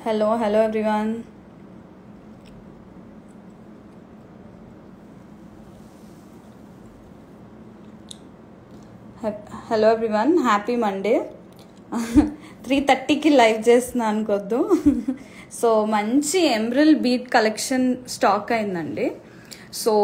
Hello, hello everyone. Hello everyone happy Monday three థర్టీకి live చేస్తున్నా అనుకోద్దు సో మంచి ఎంబ్రిల్ బీట్ కలెక్షన్ స్టాక్ అయిందండి సో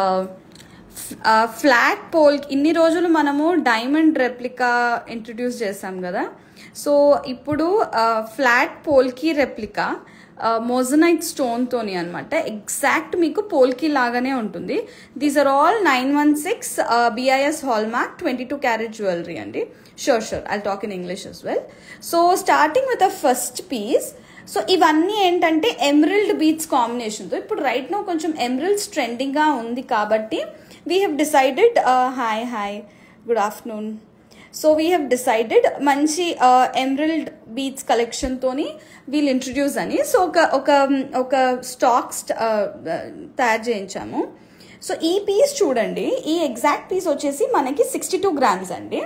ఫ్లాట్ పోల్ ఇన్ని రోజులు మనము డైమండ్ రెప్లికా ఇంట్రడ్యూస్ చేసాం కదా సో ఇప్పుడు ఫ్లాట్ పోల్కి రెప్లికా మోజనైట్ స్టోన్తోని అనమాట ఎగ్జాక్ట్ మీకు పోల్కి లాగానే ఉంటుంది these are all nine one six B I S hallmark twenty two carat jewellery అండి sure sure I talk in English as well so starting with a first piece so ఇవన్నీ ఏంటంటే emerald beads కాంబినేషన్తో ఇప్పుడు right now కొంచెం emeralds ట్రెండింగ్గా ఉంది కాబట్టి we have decided hi hi good afternoon so we have decided మంచి emerald beats కలెక్షన్తోని వీళ్ళు ఇంట్రడ్యూస్ అని సో ఒక ఒక ఒక స్టాక్స్ తయారు చేయించాము సో ఈ పీస్ చూడండి ఈ ఎగ్జాక్ట్ పీస్ వచ్చేసి మనకి సిక్స్టీ టూ గ్రామ్స్ అండి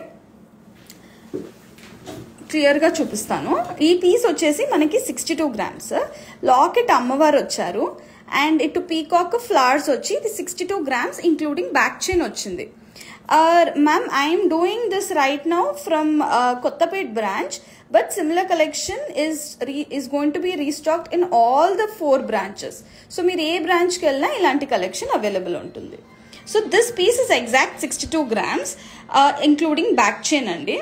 క్లియర్గా చూపిస్తాను ఈ పీస్ వచ్చేసి మనకి సిక్స్టీ టూ గ్రామ్స్ లాకెట్ అమ్మవారు వచ్చారు అండ్ ఇటు పీకాక్ ఫ్లవర్స్ వచ్చి ఇది sixty two grams including back chain వచ్చింది ma'am I'm doing this right now from Kothapet branch but similar collection is re is going to be restocked in all the four branches so మీరు ఏ బ్రాంచ్కి వెళ్ళినా ఇలాంటి collection available ఉంటుంది so this piece is exact sixty two grams including back chain అండి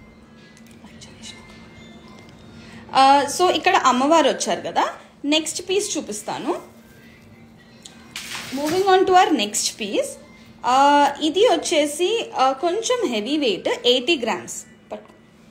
so ఇక్కడ అమ్మవారు వచ్చారు కదా నెక్స్ట్ పీస్ చూపిస్తాను moving on to our next piece ఇది వచ్చేసి కొంచెం heavy weight eighty grams but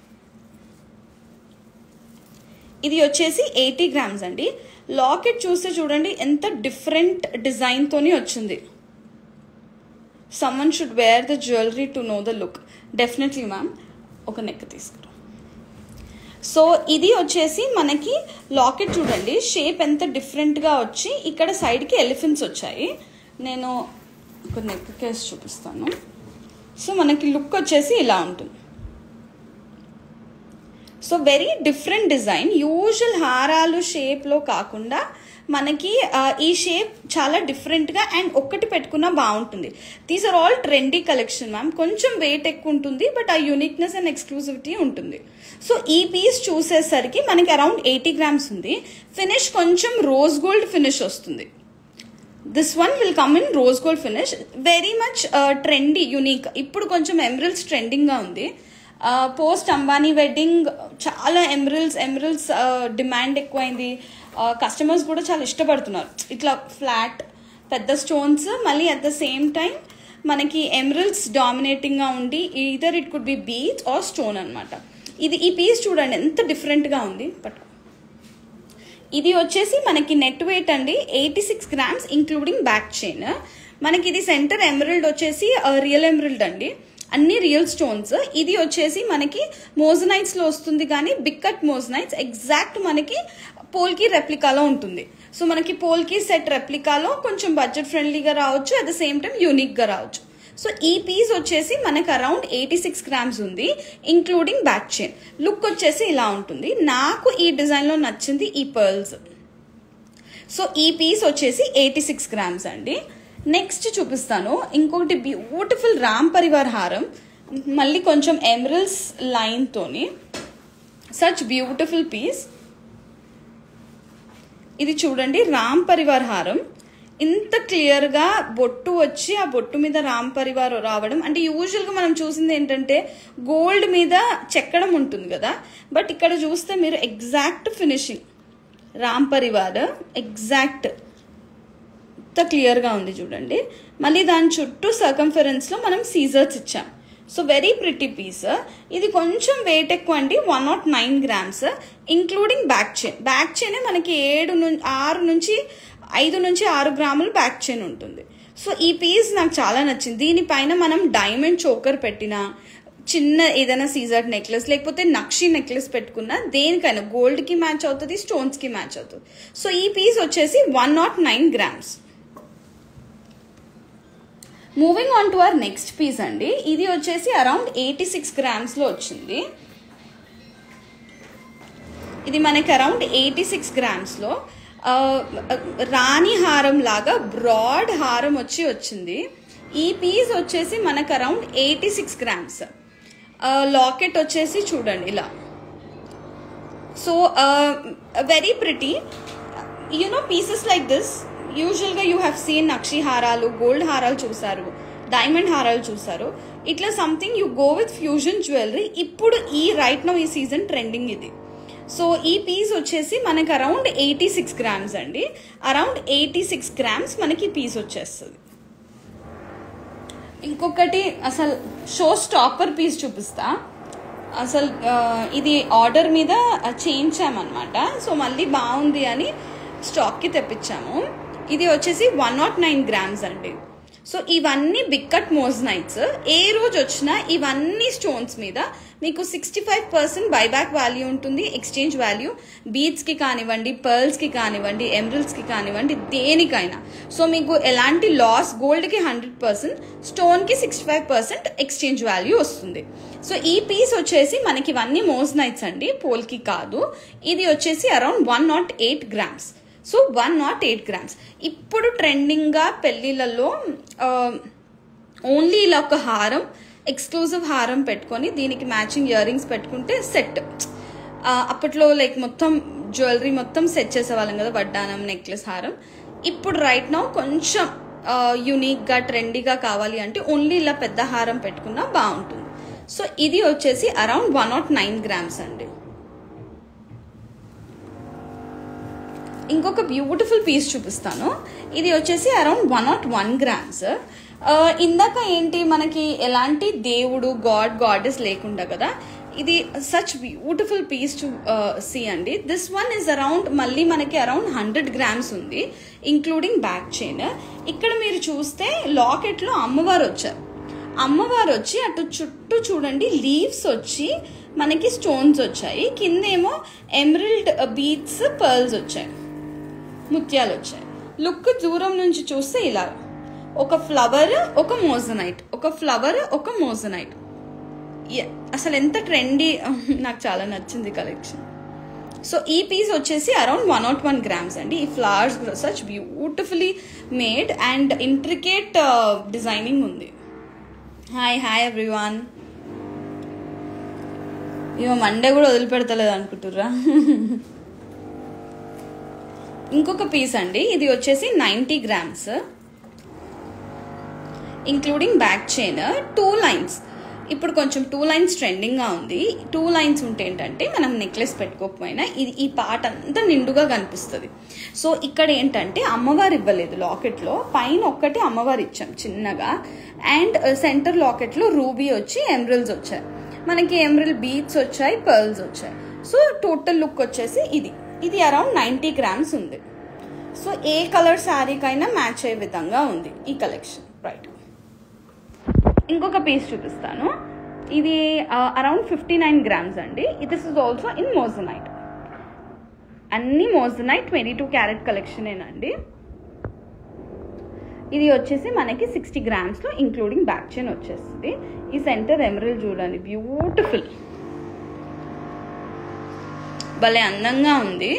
ఇది వచ్చేసి ఎయిటీ గ్రామ్స్ అండి లాకెట్ చూస్తే చూడండి ఎంత డిఫరెంట్ డిజైన్తోని వచ్చింది someone should wear the jewellery to know the look definitely ma'am ఒక నెక్ తీసుకురా సో ఇది వచ్చేసి మనకి లాకెట్ చూడండి షేప్ ఎంత డిఫరెంట్గా వచ్చి ఇక్కడ సైడ్కి ఎలిఫెంట్స్ వచ్చాయి నేను ఒక నెక్ కేస్ చూపిస్తాను సో మనకి లుక్ వచ్చేసి ఇలా ఉంటుంది so very different design usual హారాలు షేప్లో కాకుండా మనకి ఈ షేప్ చాలా డిఫరెంట్గా అండ్ ఒక్కటి పెట్టుకున్నా బాగుంటుంది these are all trendy collection ma'am కొంచెం వెయిట్ ఎక్కువ ఉంటుంది బట్ ఆ యూనిక్నెస్ అండ్ ఎక్స్క్లూసివిటీ ఉంటుంది సో ఈ పీస్ చూసేసరికి మనకి అరౌండ్ ఎయిటీ గ్రామ్స్ ఉంది ఫినిష్ కొంచెం రోజ్ గోల్డ్ ఫినిష్ వస్తుంది this one will come in rose gold finish very much trendy unique ఇప్పుడు కొంచెం ఎమరల్స్ ట్రెండింగ్గా ఉంది పోస్ట్ అంబానీ వెడ్డింగ్ చాలా ఎమరల్స్ ఎమరల్స్ డిమాండ్ ఎక్కువైంది కస్టమర్స్ కూడా చాలా ఇష్టపడుతున్నారు ఇట్లా ఫ్లాట్ పెద్ద స్టోన్స్ మళ్ళీ అట్ ద సేమ్ టైం మనకి ఎమరల్స్ డామినేటింగ్గా ఉండి either it could be beads or stone అనమాట ఇది ఈ పీస్ చూడండి ఎంత డిఫరెంట్గా ఉంది బట్ ఇది వచ్చేసి మనకి నెట్ వెయిట్ అండి eighty six grams including back chain మనకి ఇది సెంటర్ ఎమరల్డ్ వచ్చేసి రియల్ ఎమరల్డ్ అండి అన్ని రియల్ స్టోన్స్ ఇది వచ్చేసి మనకి మోజనైట్స్లో వస్తుంది కానీ బిగ్ కట్ మోజనైట్స్ ఎగ్జాక్ట్ మనకి పోల్కి రెప్లికాలో ఉంటుంది సో మనకి పోల్కి సెట్ రెప్లికాలో కొంచెం బడ్జెట్ ఫ్రెండ్లీగా రావచ్చు అట్ ద సేమ్ టైం యూనిక్గా రావచ్చు సో ఈ పీస్ వచ్చేసి మనకి అరౌండ్ ఎయిటీ సిక్స్ గ్రామ్స్ ఉంది ఇంక్లూడింగ్ బ్యాక్ చైన్ లుక్ వచ్చేసి ఇలా ఉంటుంది నాకు ఈ డిజైన్లో నచ్చింది ఈ పర్ల్స్ సో ఈ పీస్ వచ్చేసి ఎయిటీ సిక్స్ గ్రామ్స్ అండి నెక్స్ట్ చూపిస్తాను ఇంకొకటి బ్యూటిఫుల్ రామ్ పరివార్ హారం మళ్ళీ కొంచెం ఎమరల్స్ లైన్తోని సచ్ బ్యూటిఫుల్ పీస్ ఇది చూడండి రామ్ పరివార్ హారం ఇంత క్లియర్గా బొట్టు వచ్చి ఆ బొట్టు మీద రామ్ పరివార్ రావడం అంటే యూజువల్గా మనం చూసింది ఏంటంటే గోల్డ్ మీద చెక్కడం ఉంటుంది కదా బట్ ఇక్కడ చూస్తే మీరు exact finishing Ram Parivar exact ఎంత క్లియర్గా ఉంది చూడండి మళ్ళీ దాని చుట్టూ సర్కంఫరెన్స్లో మనం సీజర్స్ ఇచ్చాం సో వెరీ ప్రిటీ పీస్ ఇది కొంచెం వెయిట్ ఎక్కువ అండి one not nine grams including back chain back chain మనకి ఏడు నుంచి ఆరు నుంచి ఐదు నుంచి ఆరు గ్రాములు బ్యాక్ చైన్ ఉంటుంది సో ఈ పీస్ నాకు చాలా నచ్చింది దీనిపైన మనం డైమండ్ చోకర్ పెట్టినా చిన్న ఏదైనా సీజర్ నెక్లెస్ లేకపోతే నక్షి నెక్లెస్ పెట్టుకున్నా దేనికైనా గోల్డ్కి మ్యాచ్ అవుతుంది స్టోన్స్కి మ్యాచ్ అవుతుంది సో ఈ పీస్ వచ్చేసి one not nine grams moving on to our next piece అండి ఇది వచ్చేసి అరౌండ్ ఎయిటీ సిక్స్ గ్రామ్స్లో వచ్చింది ఇది మనకి అరౌండ్ ఎయిటీ సిక్స్ గ్రామ్స్లో రాణి హారం లాగా బ్రాడ్ హారం వచ్చి వచ్చింది ఈ పీస్ వచ్చేసి మనకు around eighty six grams locket వచ్చేసి చూడండి ఇలా so very pretty you know pieces like this యూజువల్గా యూ హ్యావ్ సీన్ నక్షి హారాలు గోల్డ్ హారాలు చూసారు డైమండ్ హారాలు చూసారు ఇట్లా something you go with fusion jewellery ఇప్పుడు ఈ రైట్ నో ఈ సీజన్ ట్రెండింగ్ ఇది సో ఈ పీస్ వచ్చేసి మనకి అరౌండ్ ఎయిటీ సిక్స్ గ్రామ్స్ అండి అరౌండ్ ఎయిటీ సిక్స్ గ్రామ్స్ మనకి ఈ పీస్ వచ్చేస్తుంది ఇంకొకటి అసలు షో స్టాపర్ పీస్ చూపిస్తా అసలు ఆ, ఇది ఆర్డర్ మీద చేయించామన్నమాట సో మళ్ళీ బాగుంది అని స్టాక్కి తెప్పించాము ఇది వచ్చేసి వన్ నాట్ నైన్ గ్రామ్స్ అండి సో ఇవన్నీ బిక్కట్ మోజనైట్స్ ఏ రోజు వచ్చినా ఇవన్నీ స్టోన్స్ మీద మీకు sixty five percent buyback value ఉంటుంది ఎక్స్చేంజ్ వాల్యూ బీడ్స్కి కానివ్వండి పర్ల్స్కి కానివ్వండి ఎమరల్స్కి కానివ్వండి దేనికైనా సో మీకు ఎలాంటి లాస్ గోల్డ్కి హండ్రెడ్ పర్సెంట్ స్టోన్కి sixty five percent exchange value వస్తుంది సో ఈ పీస్ వచ్చేసి మనకి ఇవన్నీ మోజనైట్స్ అండి పోల్కి కాదు ఇది వచ్చేసి around one not eight grams so one not eight grams ఇప్పుడు ట్రెండింగ్గా పెళ్ళిళ్ళలో ఓన్లీ ఇలా ఒక హారం ఎక్స్క్లూజివ్ హారం పెట్టుకొని దీనికి మ్యాచింగ్ ఇయర్ రింగ్స్ పెట్టుకుంటే సెట్ అప్పట్లో లైక్ మొత్తం జ్యువెలరీ మొత్తం సెట్ చేసేవాళ్ళం కదా వడ్డానం నెక్లెస్ హారం ఇప్పుడు రైట్ నౌ కొంచెం యునిక్గా ట్రెండీగా కావాలి అంటే ఓన్లీ ఇలా పెద్ద హారం పెట్టుకున్నా బాగుంటుంది సో ఇది వచ్చేసి around one not nine grams అండి ఇంకొక బ్యూటిఫుల్ పీస్ చూపిస్తాను ఇది వచ్చేసి around one not one grams ఇందాక ఏంటి మనకి ఎలాంటి దేవుడు గాడ్ గాడెస్ లేకుండా కదా ఇది such beautiful piece to see అండి దిస్ వన్ ఇస్ అరౌండ్ మళ్ళీ మనకి అరౌండ్ హండ్రెడ్ గ్రామ్స్ ఉంది ఇంక్లూడింగ్ బ్యాక్ చైన్ ఇక్కడ మీరు చూస్తే లాకెట్లో అమ్మవారు వచ్చారు అమ్మవారు వచ్చి అటు చుట్టూ చూడండి లీవ్స్ వచ్చి మనకి స్టోన్స్ వచ్చాయి కిందేమో ఎమరల్డ్ బీట్స్ పర్ల్స్ వచ్చాయి ముత్యాలు వచ్చాయి లుక్ దూరం నుంచి చూస్తే ఇలా ఒక ఫ్లవర్ ఒక మోజనైట్ ఒక ఫ్లవర్ ఒక మోజనైట్ అసలు ఎంత ట్రెండీ నాకు చాలా నచ్చింది కలెక్షన్ సో ఈ పీస్ వచ్చేసి around one not one grams అండి ఈ flowers such beautifully made and intricate designing ఉంది హాయ్ హాయ్ ఎవ్రీవాన్ ఇవ మండే కూడా వదిలిపెడతలేదు అనుకుంటుర్రా ఇంకొక పీస్ అండి ఇది వచ్చేసి ninety grams including back chain two lines ఇప్పుడు కొంచెం టూ లైన్స్ ట్రెండింగ్గా ఉంది టూ లైన్స్ ఉంటే ఏంటంటే మనం నెక్లెస్ పెట్టుకోకపోయినా ఇది ఈ పార్ట్ అంతా నిండుగా కనిపిస్తుంది సో ఇక్కడ ఏంటంటే అమ్మవారు ఇవ్వలేదు లాకెట్లో పైన ఒక్కటి అమ్మవారు ఇచ్చాం చిన్నగా అండ్ సెంటర్ లాకెట్లో రూబీ వచ్చి ఎమరల్స్ వచ్చాయి మనకి ఎమరల్ బీట్స్ వచ్చాయి పర్ల్స్ వచ్చాయి సో టోటల్ లుక్ వచ్చేసి ఇది ఇది అరౌండ్ నైంటీ గ్రామ్స్ ఉంది సో ఏ కలర్ శారీకైనా మ్యాచ్ అయ్యే విధంగా ఉంది ఈ కలెక్షన్ రైట్ ఇంకొక పీస్ చూపిస్తాను ఇది అరౌండ్ ఫిఫ్టీ నైన్ గ్రామ్స్ అండి this is also in moissanite అన్ని మోజనైట్ ట్వంటీ టూ క్యారెట్ కలెక్షనేనండి ఇది వచ్చేసి మనకి సిక్స్టీ గ్రామ్స్లో ఇంక్లూడింగ్ బ్యాక్ చైన్ వచ్చేస్తుంది ఈ సెంటర్ ఎమరల్ చూడండి బ్యూటిఫుల్ భలే అందంగా ఉంది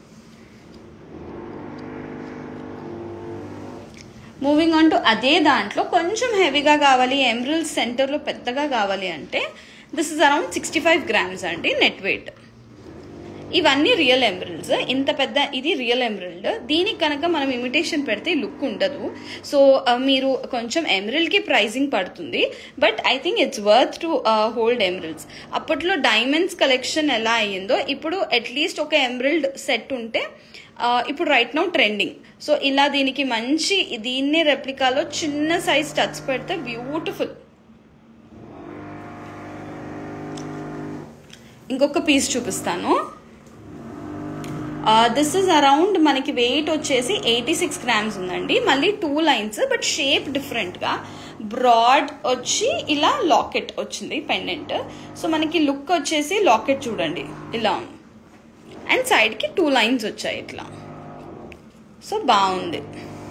మూవింగ్ ఆన్ టు అదే దాంట్లో కొంచెం హెవీగా కావాలి ఎమరల్స్ సెంటర్లో పెద్దగా కావాలి అంటే this is around sixty five grams అండి నెట్ వెయిట్ ఇవన్నీ రియల్ ఎమరల్డ్స్ ఇంత పెద్ద ఇది రియల్ ఎమరల్డ్ దీనికి కనుక మనం ఇమిటేషన్ పెడితే లుక్ ఉండదు సో మీరు కొంచెం ఎమరల్డ్కి ప్రైజింగ్ పడుతుంది but I think it's worth to hold emeralds అప్పట్లో డైమండ్స్ కలెక్షన్ ఎలా అయ్యిందో ఇప్పుడు అట్లీస్ట్ ఒక ఎమరల్డ్ సెట్ ఉంటే ఇప్పుడు రైట్ నౌ ట్రెండింగ్ సో ఇలా దీనికి మంచి దీన్నే రెప్లికాలో చిన్న సైజ్ టచ్ పెడితే బ్యూటిఫుల్ ఇంకొక పీస్ చూపిస్తాను దిస్ ఇస్ అరౌండ్ మనకి వెయిట్ వచ్చేసి ఎయిటీ సిక్స్ గ్రామ్స్ ఉందండి మళ్ళీ టూ లైన్స్ బట్ షేప్ డిఫరెంట్గా బ్రాడ్ వచ్చి ఇలా లాకెట్ వచ్చింది పెండెంట్ సో మనకి లుక్ వచ్చేసి లాకెట్ చూడండి ఇలా ఉంది అండ్ సైడ్కి టూ లైన్స్ వచ్చాయి ఇట్లా సో బాగుంది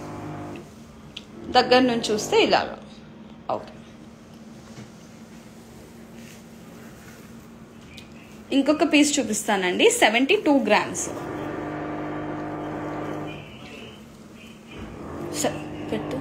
దగ్గర నుంచి చూస్తే ఇలాగా ఓకే ఇంకొక పీస్ చూపిస్తానండి సెవెంటీ టూ గ్రామ్స్ స- పెట్టు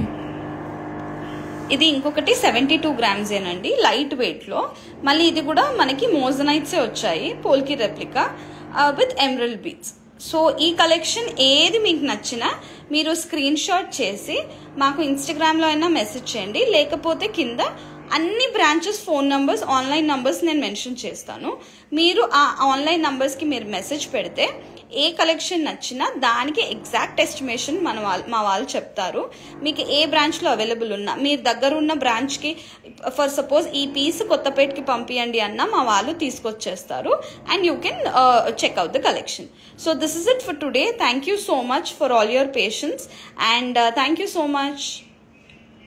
ఇది ఇంకొకటి సెవెంటీ టూ గ్రామ్స్ ఏనండి లైట్ వెయిట్ లో మళ్ళీ ఇది కూడా మనకి మోజనైట్సే వచ్చాయి polki replica with emerald beads so ఈ కలెక్షన్ ఏది మీకు నచ్చినా మీరు స్క్రీన్ షాట్ చేసి మాకు ఇన్స్టాగ్రామ్లో అయినా మెసేజ్ చేయండి లేకపోతే కింద అన్ని branches phone numbers online numbers నేను మెన్షన్ చేస్తాను మీరు ఆ ఆన్లైన్ నంబర్స్కి మీరు మెసేజ్ పెడితే ఏ కలెక్షన్ నచ్చినా దానికి ఎగ్జాక్ట్ ఎస్టిమేషన్ మన వాళ్ళు మా వాళ్ళు చెప్తారు మీకు ఏ బ్రాంచ్లో అవైలబుల్ ఉన్నా మీరు దగ్గర ఉన్న బ్రాంచ్కి ఫర్ సపోజ్ ఈ పీస్ కొత్తపేటకి పంపించండి అన్న మా వాళ్ళు తీసుకొచ్చేస్తారు and you can check out the collection so this is it for today thank you so much for all your patience and thank you so much